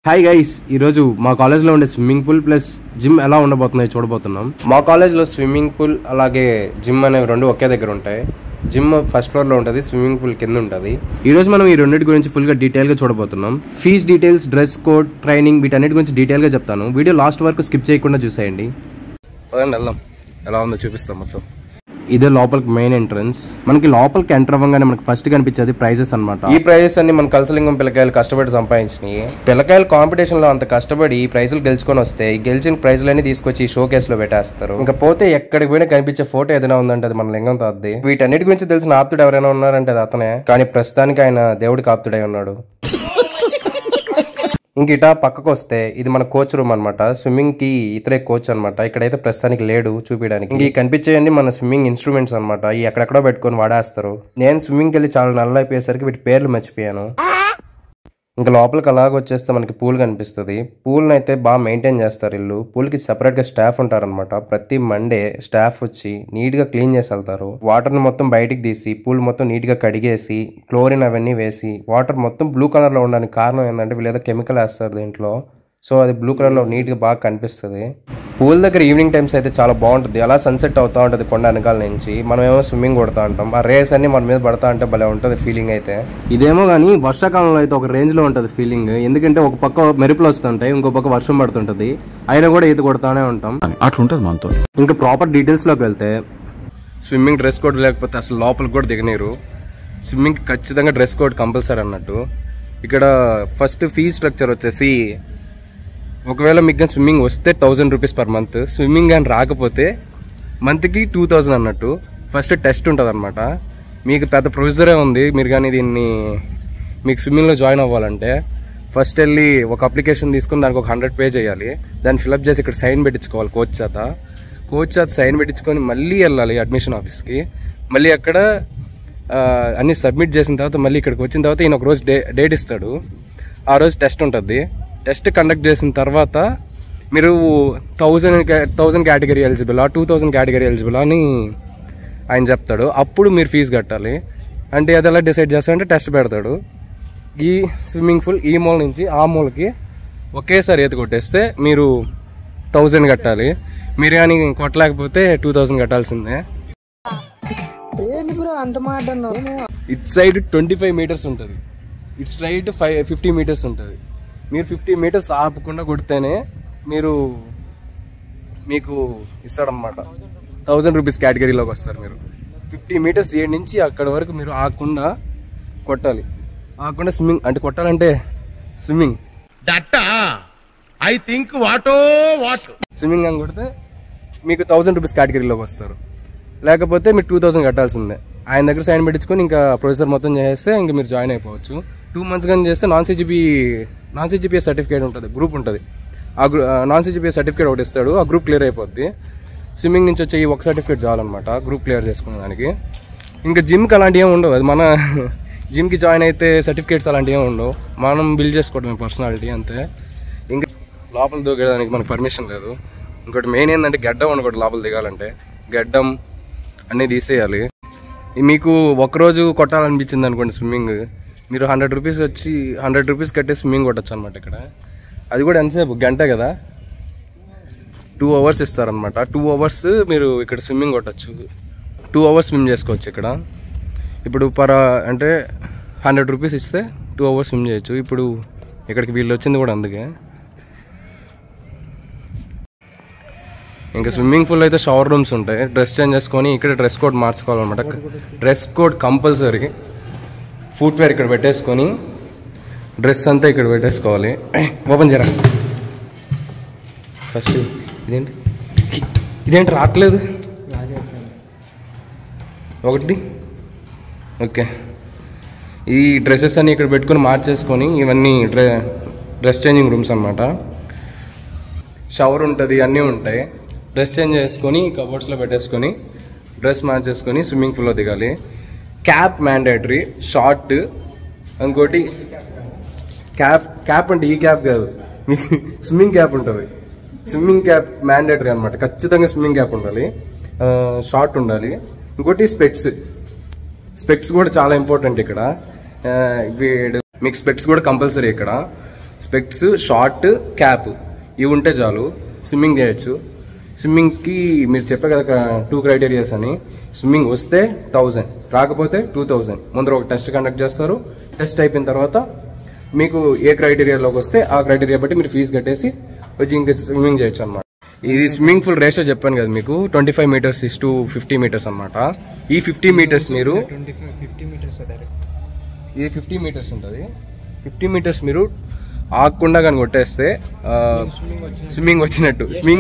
Hi guys ఈరోజు మా కాలేజ్లో ఉండే స్విమ్మింగ్ పూల్ ప్లస్ జిమ్ ఎలా ఉండబోతున్నాయో చూడబోతున్నాం మా కాలేజ్లో స్విమ్మింగ్ పూల్ అలాగే జిమ్ అనేవి రెండు ఒకే దగ్గర ఉంటాయి జిమ్ ఫస్ట్ ఫ్లోర్లో ఉంటుంది స్విమ్మింగ్ పూల్ కింద ఉంటుంది ఈ రోజు మనం ఈ రెండింటి గురించి ఫుల్గా డీటెయిల్గా చూడబోతున్నాం fees details dress code training వీటన్నిటి గురించి డీటెయిల్గా చెప్తాను వీడియో లాస్ట్ వరకు స్కిప్ చేయకుండా చూసేయండి పదండి వెళ్దాం ఎలా ఉందో చూపిస్తాం మొత్తం ఇదే లోపలికి మెయిన్ ఎంట్రన్స్ మనకి లోపలికి ఎంటర్ అవ్వగానే మనకి ఫస్ట్ కనిపించేది ప్రైజెస్ అన్నమాట ఈ ప్రైజెస్ అన్ని మన కలసలింగం పిల్లకాయలు కష్టపడి సంపాదించినాయి పిల్లకాయలు కాంపిటీషన్ లో అంత కష్టపడి ఈ ప్రైజులు గెలుచుకొని వస్తే ఈ గెలిచిన ప్రైజులన్నీ తీసుకొచ్చి ఈ షో కేస్ లో పెట్టేస్తారు ఇంకా పోతే ఎక్కడికి పోయినా కనిపించే ఫోటో ఏదైనా ఉందంటే అది మన లింగం తాద్ది వీటన్నిటి గురించి తెలిసిన ఆప్తుడు ఎవరైనా ఉన్నారంటే అది అతనే కానీ ప్రస్తుతానికి ఆయన దేవుడికి ఆప్తుడై ఉన్నాడు ఇంక ఇటా పక్కకు వస్తే ఇది మన కోచ్ రూమ్ అనమాట స్విమ్మింగ్ కి ఇతరే కోచ్ అనమాట ఇక్కడైతే ప్రస్తుతానికి లేడు చూపించడానికి ఇంక ఈ కనిపించేయండి మన స్విమ్మింగ్ ఇన్స్ట్రుమెంట్స్ అనమాట ఈ ఎక్కడెక్కడో పెట్టుకొని వాడేస్తారు నేను స్విమ్మింగ్ వెళ్ళి చాలా నల్ల అయిపోయేసరికి వీటి పేర్లు మర్చిపోయాను ఇంకా లోపలికి అలాగ వచ్చేస్తే మనకి పూల్ కనిపిస్తుంది పూల్ని అయితే బాగా మెయింటైన్ చేస్తారు ఇల్లు పూల్కి సెపరేట్గా స్టాఫ్ ఉంటారనమాట ప్రతి మండే స్టాఫ్ వచ్చి నీట్గా క్లీన్ చేసి వెళ్తారు వాటర్ని మొత్తం బయటికి తీసి పూల్ మొత్తం నీట్గా కడిగేసి క్లోరిన్ అవన్నీ వేసి వాటర్ మొత్తం బ్లూ కలర్లో ఉండడానికి కారణం ఏంటంటే వీళ్ళు ఏదో కెమికల్ వేస్తారు దీంట్లో సో అది బ్లూ కలర్లో నీట్గా బాగా కనిపిస్తుంది పూల్ దగ్గర ఈవినింగ్ టైమ్స్ అయితే చాలా బాగుంటుంది అలా సన్సెట్ అవుతా ఉంటుంది కొండ వెనకాల నుంచి మనం ఏమో స్విమ్మింగ్ కొడతా ఉంటాం ఆ రేస్ అన్ని మన మీద పడతా అంటే భలే ఉంటుంది ఫీలింగ్ అయితే ఇదేమో కానీ వర్షాకాలంలో అయితే ఒక రేంజ్ లో ఉంటుంది ఫీలింగ్ ఎందుకంటే ఒక పక్క మెరుపులు వస్తుంటాయి ఇంకో పక్క వర్షం పడుతుంటది అయినా కూడా ఈత కొడతానే ఉంటాం అట్లుంటది మనతో ఇంకా ప్రాపర్ డీటెయిల్స్ లోకి వెళ్తే స్విమ్మింగ్ డ్రెస్ కోడ్ లేకపోతే అసలు లోపలికి కూడా దిగనీరు స్విమ్మింగ్ ఖచ్చితంగా డ్రెస్ కోడ్ కంపల్సరీ అన్నట్టు ఇక్కడ ఫస్ట్ ఫీ స్ట్రక్చర్ వచ్చేసి ఒకవేళ మీకు కానీ స్విమ్మింగ్ వస్తే thousand rupees per month swimming కానీ రాకపోతే మంత్కి టూ థౌజండ్ అన్నట్టు ఫస్ట్ టెస్ట్ ఉంటుంది అనమాట మీకు పెద్ద ప్రొసీజరే ఉంది మీరు కానీ దీన్ని మీకు స్విమ్మింగ్లో జాయిన్ అవ్వాలంటే ఫస్ట్ వెళ్ళి ఒక అప్లికేషన్ తీసుకుని దానికి ఒక హండ్రెడ్ పే చేయాలి దాన్ని ఫిలప్ చేసి ఇక్కడ సైన్ పెట్టించుకోవాలి కోచ్ చేత కోచ్ చేత సైన్ పెట్టించుకొని మళ్ళీ వెళ్ళాలి అడ్మిషన్ ఆఫీస్కి మళ్ళీ అక్కడ ఆ, అన్ని సబ్మిట్ చేసిన తర్వాత మళ్ళీ ఇక్కడికి వచ్చిన తర్వాత ఈయన ఒక రోజు డే డేట్ ఇస్తాడు ఆ రోజు టెస్ట్ ఉంటుంది టెస్ట్ కండక్ట్ చేసిన తర్వాత మీరు thousand thousand category eligible two thousand category eligible అని ఆయన చెప్తాడు అప్పుడు మీరు ఫీజు కట్టాలి అంటే అది ఎలా డిసైడ్ చేస్తారంటే టెస్ట్ పెడతాడు ఈ స్విమ్మింగ్ పూల్ ఈ మూల నుంచి ఆ మూలకి ఒకేసారి ఈత కొట్టేస్తే మీరు థౌజండ్ కట్టాలి మీరు కానీ కొట్టలేకపోతే టూ థౌజండ్ కట్టాల్సిందే ఏంటి బ్రో అంత మాట అన్నావు it side twenty five meters ఉంటుంది it straight five fifty meters ఉంటుంది మీరు ఫిఫ్టీ మీటర్స్ ఆపకుండా కొడితేనే మీరు మీకు ఇస్తాడనమాట థౌజండ్ రూపీస్ కేటగిరీలోకి వస్తారు మీరు ఫిఫ్టీ మీటర్స్ ఏడు నుంచి అక్కడ వరకు మీరు ఆకుండా కొట్టాలి ఆకుండా స్విమ్మింగ్ అంటే కొట్టాలంటే స్విమ్మింగ్ దట్ట ఐ థింక్ వాటో వాట్ స్విమ్మింగ్ అని కొడితే మీకు థౌజండ్ రూపీస్ కేటగిరీలోకి వస్తారు లేకపోతే మీరు టూ థౌసండ్ కట్టాల్సిందే ఆయన దగ్గర సైన్ పెట్టించుకొని ఇంకా ప్రొసెసర్ మొత్తం చేస్తే ఇంకా మీరు జాయిన్ అయిపోవచ్చు టూ మంత్స్ కానీ చేస్తే non CGP non CGPA certificate ఉంటుంది గ్రూప్ ఉంటుంది ఆ గ్రూ నాన్ సిజిపిఏ సర్టిఫికేట్ ఒకటి ఇస్తాడు ఆ గ్రూప్ క్లియర్ అయిపోద్ది స్విమ్మింగ్ నుంచి వచ్చే ఈ ఒక సర్టిఫికేట్ చాలన్నమాట గ్రూప్ క్లియర్ చేసుకునే దానికి ఇంకా జిమ్కి అలాంటివి ఏమి ఉండవు అది మన జిమ్కి జాయిన్ అయితే సర్టిఫికేట్స్ అలాంటివి ఏమి ఉండవు మనం బిల్డ్ చేసుకోవడమే పర్సనాలిటీ అంతే ఇంకా లోపల దూకేదానికి మనకు పర్మిషన్ లేదు ఇంకోటి మెయిన్ ఏంటంటే గడ్డం ఉండకూడదు లోపల దిగాలంటే గడ్డం అన్నీ తీసేయాలి ఈ మీకు ఒకరోజు కొట్టాలనిపించింది అనుకోండి స్విమ్మింగ్ మీరు హండ్రెడ్ రూపీస్ వచ్చి హండ్రెడ్ రూపీస్ కట్టే స్విమ్మింగ్ కొట్టచ్చు అనమాట ఇక్కడ అది కూడా ఎంతసేపు గంట కదా టూ అవర్స్ ఇస్తారనమాట టూ అవర్స్ మీరు ఇక్కడ స్విమ్మింగ్ కొట్టచ్చు టూ అవర్స్ స్విమ్ చేసుకోవచ్చు ఇక్కడ ఇప్పుడు పర్ అంటే హండ్రెడ్ రూపీస్ ఇస్తే టూ అవర్స్ స్విమ్ చేయొచ్చు ఇప్పుడు ఇక్కడికి వీళ్ళు వచ్చింది కూడా అందుకే ఇంకా స్విమ్మింగ్ పూల్ అయితే షవర్ రూమ్స్ ఉంటాయి డ్రెస్ చేంజ్ చేసుకొని ఇక్కడ డ్రెస్ కోడ్ మార్చుకోవాలన్నమాట డ్రెస్ కోడ్ కంపల్సరీ ఫుట్వేర్ ఇక్కడ పెట్టేసుకొని డ్రెస్ అంతా ఇక్కడ పెట్టేసుకోవాలి ఓపెన్ చేయరా ఫస్ట్ ఇదేంటి ఇదేంటి రావట్లేదు ఒకటి ఓకే ఈ డ్రెస్సెస్ అన్ని ఇక్కడ పెట్టుకొని మార్చేసుకొని ఇవన్నీ డ్రె డ్రెస్ చేంజింగ్ రూమ్స్ అన్నమాట షవర్ ఉంటుంది అన్నీ ఉంటాయి డ్రెస్ చేంజ్ చేసుకొని కబోర్డ్స్లో పెట్టేసుకొని డ్రెస్ మార్చేసుకొని స్విమ్మింగ్ పూల్లో దిగాలి క్యాప్ మ్యాండేటరీ షార్ట్ ఇంకోటి క్యాప్ క్యాప్ అంటే ఈ క్యాప్ కాదు మీకు స్విమ్మింగ్ క్యాప్ ఉంటుంది స్విమ్మింగ్ క్యాప్ మ్యాండేటరీ అనమాట ఖచ్చితంగా స్విమ్మింగ్ క్యాప్ ఉండాలి షార్ట్ ఉండాలి ఇంకోటి స్పెట్స్ స్పెక్స్ కూడా చాలా ఇంపార్టెంట్ ఇక్కడ ఆ, వీడు మీకు స్పెక్స్ కూడా కంపల్సరీ ఇక్కడ స్పెక్స్ షార్ట్ క్యాప్ ఇవి ఉంటే చాలు స్విమ్మింగ్ చేయొచ్చు స్విమ్మింగ్కి మీరు చెప్పే కదా టూ క్రైటీరియాస్ అని స్విమ్మింగ్ వస్తే థౌజండ్ రాకపోతే టూ థౌజండ్ ముందర ఒక టెస్ట్ కండక్ట్ చేస్తారు టెస్ట్ అయిపోయిన తర్వాత మీకు ఏ క్రైటీరియాలోకి వస్తే ఆ క్రైటీరియా బట్టి మీరు ఫీజు కట్టేసి వచ్చి ఇంకా స్విమ్మింగ్ చేయొచ్చు అనమాట ఇది స్విమ్మింగ్ ఫుల్ రేషియో చెప్పాను కదా మీకు twenty five meters is to fifty meters అనమాట ఈ ఫిఫ్టీ మీటర్స్ మీరు ఇది ఫిఫ్టీ మీటర్స్ ఉంటుంది ఫిఫ్టీ మీటర్స్ మీరు ఆగకుండా కానీ కొట్టేస్తే స్విమ్మింగ్ వచ్చినట్టు స్విమ్మింగ్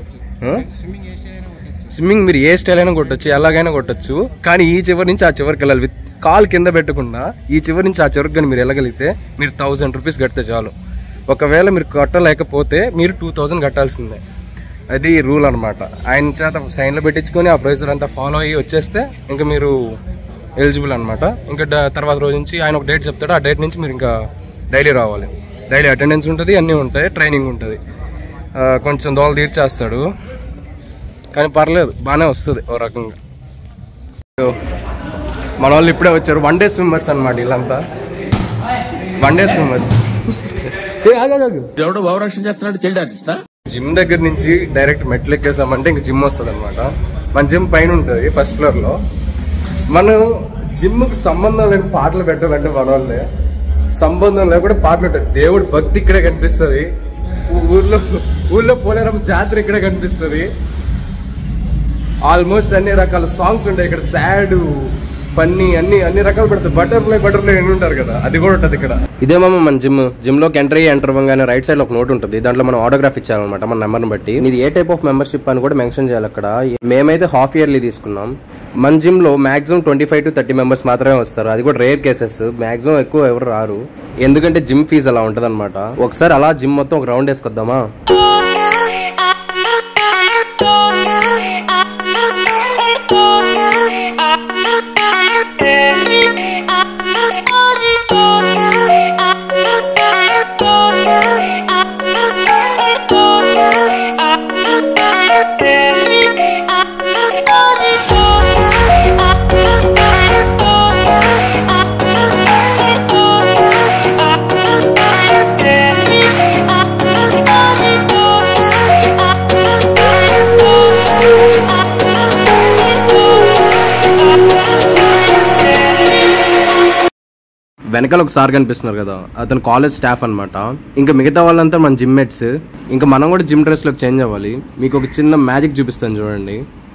స్విమ్మింగ్ మీరు ఏ స్టైల్ అయినా కొట్టచ్చు ఎలాగైనా కొట్టచ్చు కానీ ఈ చివరి నుంచి ఆ చివరికి వెళ్ళాలి విత్ కాల్ కింద పెట్టకుండా ఈ చివరి నుంచి ఆ చివరికి కానీ మీరు వెళ్ళగలిగితే మీరు థౌజండ్ రూపీస్ కడితే చాలు ఒకవేళ మీరు కట్టలేకపోతే మీరు టూ థౌజండ్ కట్టాల్సిందే అది రూల్ అనమాట ఆయన చేత సైన్లో పెట్టించుకొని ఆ ప్రొసీజర్ అంతా ఫాలో అయ్యి వచ్చేస్తే ఇంకా మీరు ఎలిజిబుల్ అనమాట ఇంకా డ- తర్వాత రోజు నుంచి ఆయన ఒక డేట్ చెప్తాడు ఆ డేట్ నుంచి మీరు ఇంకా డైలీ రావాలి డైలీ అటెండెన్స్ ఉంటుంది అన్నీ ఉంటాయి ట్రైనింగ్ ఉంటుంది ఆ, కొంచెం దోలు తీర్చేస్తాడు కానీ పర్లేదు బాగానే వస్తుంది ఓ రకంగా సో, మన వాళ్ళు ఇప్పుడే వచ్చారు వన్ డే స్విమ్మర్స్ అనమాట వీళ్ళంతా వన్ డే స్విమ్మర్స్ ఎవడో భావరక్షణ చేస్తున్నాడు చైల్డ్ ఆర్టిస్టా జిమ్ దగ్గర నుంచి డైరెక్ట్ మెట్లు ఎక్కేసామంటే ఇంక జిమ్ వస్తుంది అనమాట మన జిమ్ పైన ఉంటుంది ఫస్ట్ ఫ్లోర్ లో మనం జిమ్ కి సంబంధం లేని పాటలు పెట్టాలంటే మన వాళ్ళే సంబంధం లేకుండా పాటలు ఉంటాయి దేవుడి భక్తి ఇక్కడే కనిపిస్తుంది ఊర్లో ఊర్లో పోలేరం జాతర ఇక్కడే కనిపిస్తుంది ఆల్మోస్ట్ అన్ని రకాల సాంగ్స్ ఉంటాయి ఇక్కడ సాడ్ ఫన్నీ అన్ని అన్ని రకాలు పెడతాయి బటర్ఫ్లై బటర్ఫ్లై అని ఉంటారు కదా అది కూడా ఉంటుంది ఇక్కడ ఇదేమో మన జిమ్ జిమ్ లోకి ఎంటర్ అయ్యి ఎంటర్ అవ్వగానే రైట్ సైడ్ లో ఒక నోట్ ఉంటుంది దాంట్లో మనం ఆటోగ్రాఫ్ ఇచ్చామన్నమాట మన నెంబర్ బట్టి ఇది ఏ టైప్ ఆఫ్ మెంబర్షిప్ అని కూడా మెన్షన్ చేయాలి అక్కడ మేమైతే హాఫ్ ఇయర్లీ తీసుకున్నాం మన జిమ్ లో maximum twenty five to thirty members మాత్రమే వస్తారు అది కూడా రేర్ కేసెస్ మాక్సిమం ఎక్కువ ఎవరు రారు ఎందుకంటే జిమ్ ఫీజు అలా ఉంటది ఒకసారి అలా జిమ్ మొత్తం ఒక రౌండ్ వేసుకొద్దామా వెనకాల ఒక సార్ కనిపిస్తున్నారు కదా అతను కాలేజ్ స్టాఫ్ అన్నమాట ఇంకా మిగతా వాళ్ళంతా మన జిమ్ మేట్స్ ఇంకా మనం కూడా జిమ్ డ్రెస్ లోకి చేంజ్ అవ్వాలి మీకు ఒక చిన్న మ్యాజిక్ చూపిస్తాను చూడండి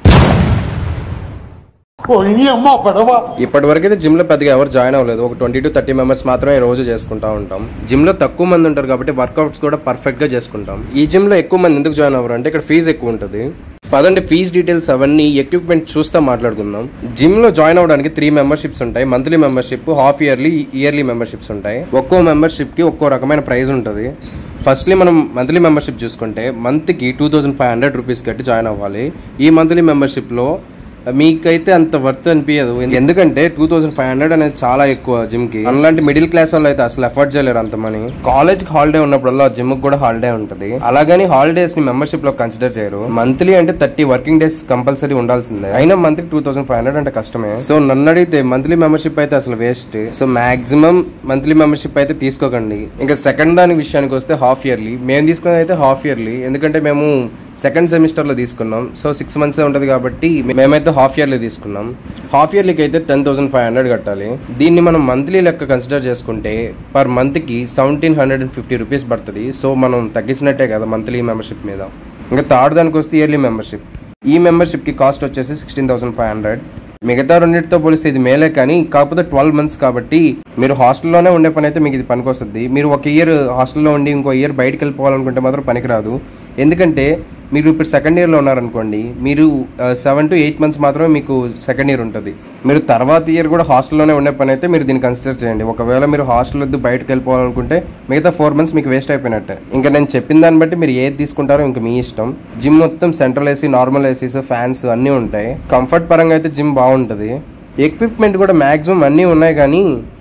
ఇప్పటి వరకు అయితే జిమ్ లో పెద్దగా ఎవరు జాయిన్ అవ్వలేదు ఒక ట్వంటీ టు థర్టీ మెంబర్స్ మాత్రమే రోజు చేసుకుంటా ఉంటాం జిమ్ లో తక్కువ మంది ఉంటారు కాబట్టి వర్కౌట్స్ కూడా పర్ఫెక్ట్ గా చేసుకుంటాం ఈ జిమ్ లో ఎక్కువ మంది ఎందుకు జాయిన్ అవ్వరు అంటే ఇక్కడ ఫీజు ఎక్కువ ఉంటుంది పదండి ఫీజ్ డీటెయిల్స్ అవన్నీ ఎక్విప్మెంట్ చూస్తా మాట్లాడుకుందాం జిమ్ లో జాయిన్ అవడానికి త్రీ మెంబర్షిప్స్ ఉంటాయి monthly membership half yearly yearly memberships ఉంటాయి ఒక్కో మెంబర్షిప్ కి ఒక్కో రకమైన ప్రైస్ ఉంటుంది ఫస్ట్లీ మనం మంత్లీ మెంబర్షిప్ చూసుకుంటే మంత్ కి two thousand five hundred rupees కట్టి జాయిన్ అవ్వాలి ఈ మంత్లీ మెంబర్షిప్ లో మీకైతే అంత వర్త్ అనిపించదు ఎందుకంటే టూ థౌసండ్ ఫైవ్ హండ్రెడ్ అనేది చాలా ఎక్కువ జిమ్ కి అలాంటి మిడిల్ క్లాస్ వాళ్ళు అయితే అసలు ఎఫర్ట్ చేయలేరు అంత మనీ కాలేజ్ హాలిడే ఉన్నప్పుడల్లా జిమ్ కి కూడా హాలిడే ఉంటుంది అలాగని హాలిడేస్ ని మెంబర్షిప్ లో కన్సిడర్ చేయరు మంత్లీ అంటే థర్టీ వర్కింగ్ డేస్ కంపల్సరీ ఉండాల్సిందే అయినా మంత్ కి టూ థౌసండ్ ఫైవ్ హండ్రెడ్ అంటే కష్టమే సో నన్ను అడిగితే మంత్లీ మెంబర్షిప్ అయితే అసలు waste so maximum monthly membership అయితే తీసుకోకండి ఇంకా సెకండ్ దాని విషయానికి వస్తే హాఫ్ ఇయర్లీ మేము తీసుకునేది అయితే హాఫ్ ఇయర్లీ ఎందుకంటే మేము సెకండ్ సెమిస్టర్ లో తీసుకున్నాం సో సిక్స్ మంత్స్ ఉంటది కాబట్టి మేమైతే హాఫ్ ఇయర్లీ తీసుకున్నాం హాఫ్ ఇయర్లీకి అయితే టెన్ థౌసండ్ ఫైవ్ హండ్రెడ్ కట్టాలి దీన్ని మనం మంత్లీ లెక్క కన్సిడర్ చేసుకుంటే పర్ మంత్ కి seventeen hundred and fifty rupees పడుతుంది సో మనం తగ్గించినట్టే కదా మంత్లీ మెంబర్షిప్ మీద ఇంకా థర్డ్ దానికి వస్తే ఇయర్లీ మెంబర్షిప్ ఈ మెంబర్షిప్ కి కాస్ట్ వచ్చేసి సిక్స్టీన్ థౌసండ్ ఫైవ్ హండ్రెడ్ మిగతా రెండింటితో పోలిస్తే ఇది మేలే కానీ కాకపోతే ట్వెల్వ్ మంత్స్ కాబట్టి మీరు హాస్టల్లోనే ఉండే పని అయితే మీకు ఇది పనికొస్తుంది మీరు ఒక ఇయర్ హాస్టల్లో ఉండి ఇంకో ఇయర్ బయటకు వెళ్ళిపోవాలనుకుంటే మాత్రం పనికిరాదు ఎందుకంటే మీరు ఇప్పుడు సెకండ్ ఇయర్లో ఉన్నారనుకోండి మీరు సెవెన్ టు ఎయిట్ మంత్స్ మాత్రమే మీకు సెకండ్ ఇయర్ ఉంటుంది మీరు తర్వాత ఇయర్ కూడా హాస్టల్లోనే ఉండే పని అయితే మీరు దీన్ని కన్సిడర్ చేయండి ఒకవేళ మీరు హాస్టల్ వద్దు బయటకు వెళ్ళిపోవాలనుకుంటే మిగతా ఫోర్ మంత్స్ మీకు వేస్ట్ అయిపోయినట్టే ఇంకా నేను చెప్పిన దాన్ని బట్టి మీరు ఏది తీసుకుంటారో ఇంకా మీ ఇష్టం జిమ్ మొత్తం central AC normal ACs fans అన్నీ ఉంటాయి కంఫర్ట్ పరంగా అయితే జిమ్ బాగుంటుంది ఎక్విప్మెంట్ కూడా మ్యాక్సిమం అన్నీ ఉన్నాయి కానీ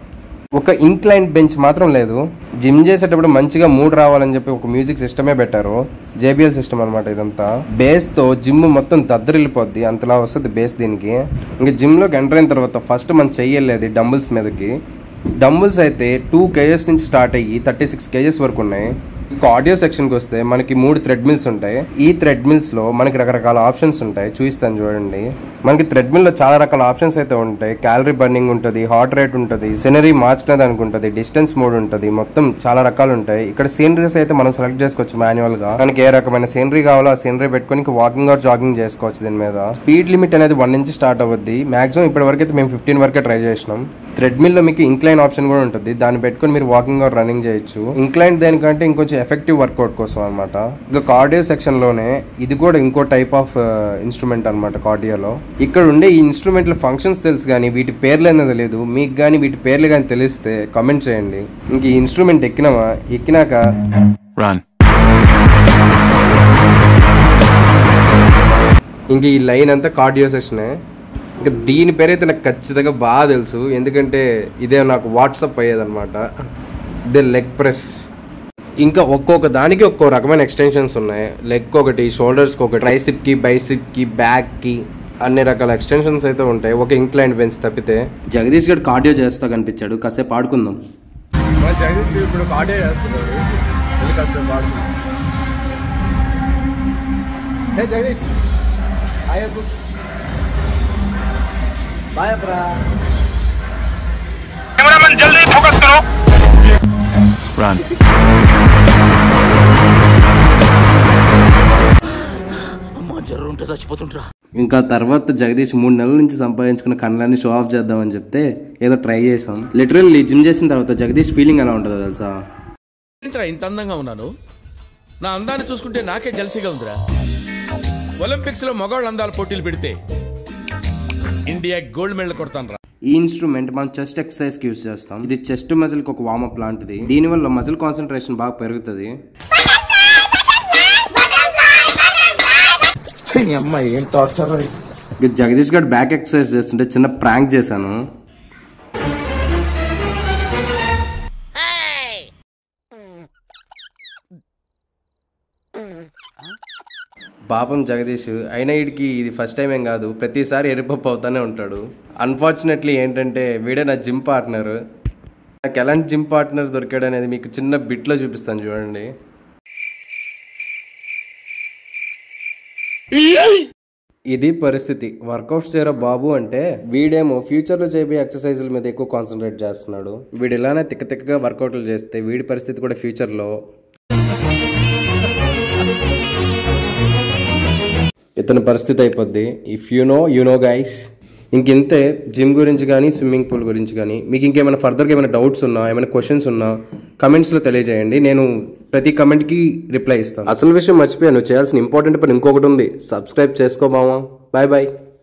ఒక ఇంక్లైన్ బెంచ్ మాత్రం లేదు జిమ్ చేసేటప్పుడు మంచిగా మూడ్ రావాలని చెప్పి ఒక మ్యూజిక్ సిస్టమే పెట్టారు జేబిఎల్ సిస్టమ్ అనమాట ఇదంతా బేస్ తో జిమ్ మొత్తం దద్దరిల్లిపోద్ది అంతలా వస్తుంది బేస్ దీనికి ఇంకా జిమ్ లోకి ఎంటర్ అయిన తర్వాత ఫస్ట్ మనం చెయ్యలేదు డంబుల్స్ మీదకి డంబుల్స్ అయితే టూ కేజెస్ నుంచి స్టార్ట్ అయ్యి థర్టీ సిక్స్ కేజెస్ వరకు ఉన్నాయి కార్డియో సెక్షన్కి వస్తే మనకి మూడు థ్రెడ్ మిల్స్ ఉంటాయి ఈ థ్రెడ్ మిల్స్ లో మనకి రకరకాల ఆప్షన్స్ ఉంటాయి చూపిస్తాను చూడండి మనకి థ్రెడ్ మిల్ లో చాలా రకాల ఆప్షన్స్ అయితే ఉంటాయి క్యాలరీ బర్నింగ్ ఉంటుంది హార్ట్ రేట్ ఉంటుంది సినరీ మార్చుకునే దానికి ఉంటుంది డిస్టెన్స్ మోడ్ ఉంటుంది మొత్తం చాలా రకాలు ఉంటాయి ఇక్కడ సీనరీస్ అయితే మనం సెలెక్ట్ చేసుకోవచ్చు మాన్యువల్ గా మనకి ఏ రకమైన సీనరీ కావాలో ఆ సీనరీ పెట్టుకొని వాకింగ్ ఆర్ జాగింగ్ చేసుకోవచ్చు దీని మీద స్పీడ్ లిమిట్ అనేది వన్ నుంచి స్టార్ట్ అవుద్ది మాక్సిమం ఇప్పటి వరకు అయితే మేము ఫిఫ్టీన్ వరకే ట్రై చేసినాం థ్రెడ్ మిల్ లో మీకు ఇంక్లైన్ ఆప్షన్ కూడా ఉంటుంది దాన్ని పెట్టుకొని మీరు వాకింగ్ ఆర్ రన్నింగ్ చేయొచ్చు ఇంక్లైన్ దేనికంటే ఇంకొంచెం ఎఫెక్టివ్ వర్కౌట్ కోసం అనమాట ఇక కార్డియో సెక్షన్ లోనే ఇది కూడా ఇంకో టైప్ ఆఫ్ ఇన్స్ట్రుమెంట్ అనమాట కార్డియోలో ఇక్కడ ఉండే ఈ ఇన్స్ట్రుమెంట్ల ఫంక్షన్స్ తెలుసు కానీ వీటి పేర్లు అనేది తెలియదు మీకు కానీ వీటి పేర్లు కానీ తెలిస్తే కామెంట్ చేయండి ఇంక ఈ ఇన్స్ట్రుమెంట్ ఎక్కినామా ఎక్కినాక Run. ఇంక ఈ లైన్ అంతా కార్డియో సెక్షనే ఇంకా దీని పేరైతే నాకు ఖచ్చితంగా బాగా తెలుసు ఎందుకంటే ఇదే నాకు వాట్సప్ అయ్యేదన్నమాట ఇదే లెగ్ ప్రెస్ ఇంకా ఒక్కొక్క దానికి ఒక్కో రకమైన ఎక్స్టెన్షన్స్ ఉన్నాయి లెగ్ ఒకటి షోల్డర్స్కి ఒకటి ట్రైసిప్కి బైసిప్కి బ్యాక్కి అన్ని రకాల ఎక్స్టెన్షన్స్ అయితే ఉంటాయి ఒక ఇంక్లైన్ బెంచ్ తప్పితే జగదీష్ గడ్ కార్డియో చేస్తా కనిపించాడు కాసేపు ఆడుకుందాం జగదీష్ ఇప్పుడు కార్డియో చేస్తున్నాడు వెళ్ళి కాసేపు ఆడుకుందాం ఏ జగదీష్ హాయ్ అప్పు బాయ్ అప్పురా Run. ఇంకా తర్వాత జగదీష్ మూడు నెలల నుంచి సంపాదించుకున్న కళ్ళని షో ఆఫ్ చేద్దామని చెప్తే ఏదో ట్రై చేసాం లిటరల్లీ జిమ్ చేసిన తర్వాత జగదీష్ ఫీలింగ్ ఎలా ఉంటుందో తెలుసా ఏంట్రా ఇంత అందంగా ఉన్నాను నా అందాన్ని చూసుకుంటే నాకే జలసిగా ఉందిరా ఒలింపిక్స్ లో మగవాళ్ళ అందాల పోటీలు పెడితే ఇండియా గోల్డ్ మెడల్ కొడతాను రా ఈ ఇన్స్ట్రుమెంట్ మనం చెస్ట్ ఎక్సర్సైజ్ కి యూస్ చేస్తాం ఇది చెస్ట్ మజిల్ కి ఒక వార్మప్ లాంటిది దీని వల్ల మజిల్ కాన్సన్ట్రేషన్ బాగా పెరుగుతుంది అమ్మాయి ఏం టార్చర్ ఇక జగదీష్ గారు బ్యాక్ ఎక్సర్సైజ్ చేస్తుంటే చిన్న ప్రాంక్ చేశాను పాపం జగదీష్ అయినా వీడికి ఇది ఫస్ట్ టైం ఏం కాదు ప్రతిసారి ఎరిపప్పు అవుతానే ఉంటాడు అన్ఫార్చునేట్లీ ఏంటంటే వీడే నా జిమ్ పార్ట్నర్ నాకు ఎలాంటి జిమ్ పార్ట్నర్ దొరికాడు అనేది మీకు చిన్న బిట్లో చూపిస్తాను చూడండి ఇది పరిస్థితి వర్కౌట్స్ చేయరా బాబు అంటే వీడేమో ఫ్యూచర్లో చేయబోయే ఎక్సర్సైజుల మీద ఎక్కువ కాన్సన్ట్రేట్ చేస్తున్నాడు వీడు ఇలానే తిక్క తిక్కగా వర్కౌట్లు చేస్తే వీడి పరిస్థితి కూడా ఫ్యూచర్లో ఇతని పరిస్థితి అయిపోద్ది if you know you know guys ఇంకింతే జిమ్ గురించి కానీ స్విమ్మింగ్ పూల్ గురించి కానీ మీకు ఇంకేమైనా ఫర్దర్గా ఏమైనా డౌట్స్ ఉన్నా ఏమైనా క్వశ్చన్స్ ఉన్నా కమెంట్స్లో తెలియజేయండి నేను ప్రతి కమెంట్కి రిప్లై ఇస్తాను అసలు విషయం మర్చిపోయాను చేయాల్సిన ఇంపార్టెంట్ పని ఇంకొకటి ఉంది సబ్స్క్రైబ్ చేసుకోమావా బాయ్ బాయ్